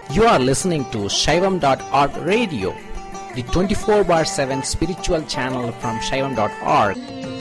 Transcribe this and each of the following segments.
You are listening to Shaivam.org radio, the 24 bar 7 spiritual channel from Shaivam.org.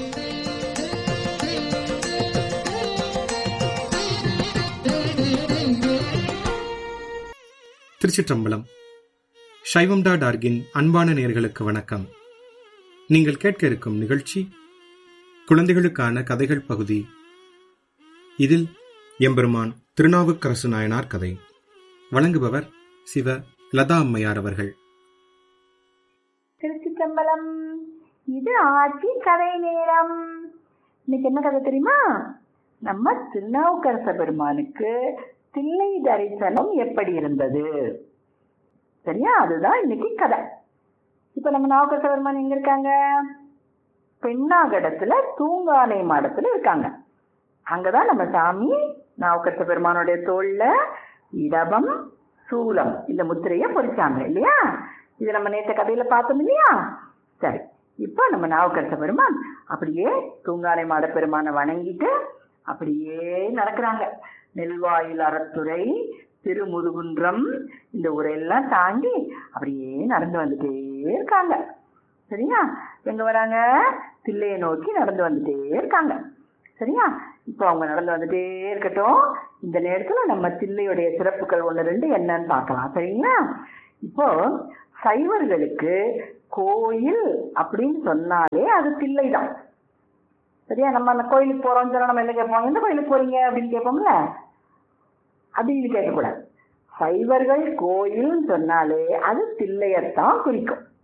திருச்சிற்றம்பலம் சைவம் dot ஆர்கின் அன்பான நேர்களுக்கு வணக்கம் நீங்கள் கேட்க இருக்கும் நிகழ்ச்சி குழந்தைகளுக்கான கதைகள் பகுதி இதில் எம்பெருமான் திருநாவுக்கரசு நாயனார் கதை வழங்குபவர் சிவ லதா அம்மையார் அவர்கள் திருச்சிற்றம்பலம் இது ஆட்சி கதை நேரம் இன்னைக்கு என்ன கதை தெரியுமா நம்ம திருநாவுக்கரச பெருமானுக்கு தில்லை தரிசனம் எப்படி இருந்தது சரியா அதுதான் இன்னைக்கு கதை இப்ப நம்ம நாவுக்கரச பெருமான் எங்க இருக்காங்க பெண்ணாகடத்துல தூங்கானை மாடத்துல இருக்காங்க அங்கதான் நம்ம சாமி நாவுக்கரச பெருமானுடைய தோல்ல இடபம் சூலம் இந்த முத்திரைய பொறிச்சாங்க இல்லையா இது நம்ம நேற்று கதையில பார்த்தோம் இல்லையா சரி இப்போ நம்ம நாவுக்கரச பெருமான் அப்படியே தூங்கானை மாட பெருமானை வணங்கிட்டு அப்படியே நடக்கிறாங்க நெல்வாயில் அறத்துறை திருமுதுகுன்றம் இந்த ஊரெல்லாம் தாண்டி அப்படியே நடந்து வந்துட்டே இருக்காங்க சரியா எங்க வராங்க தில்லையை நோக்கி நடந்து வந்துட்டே இருக்காங்க சரியா இப்போ அவங்க நடந்து வந்துட்டே இருக்கட்டும் இந்த நேரத்துல நம்ம தில்லையுடைய சிறப்புகள் ஒன்று ரெண்டு என்னன்னு பார்க்கலாம் சரிங்களா இப்போ சைவர்களுக்கு கோயில் அப்படின்னு சொன்னாலே அது தில்லை தான் சரியா நம்ம அந்த கோயிலுக்கு போறோம்னு சொன்னா நம்ம என்ன கேட்போம் எந்த கோயிலுக்கு போறீங்க அப்படின்னு கேட்போம்ல அப்படின்னு கேட்கக்கூடாது சைவர்கள் கோயில்னு சொன்னாலே அது தில்லையத்தான் குறிக்கும்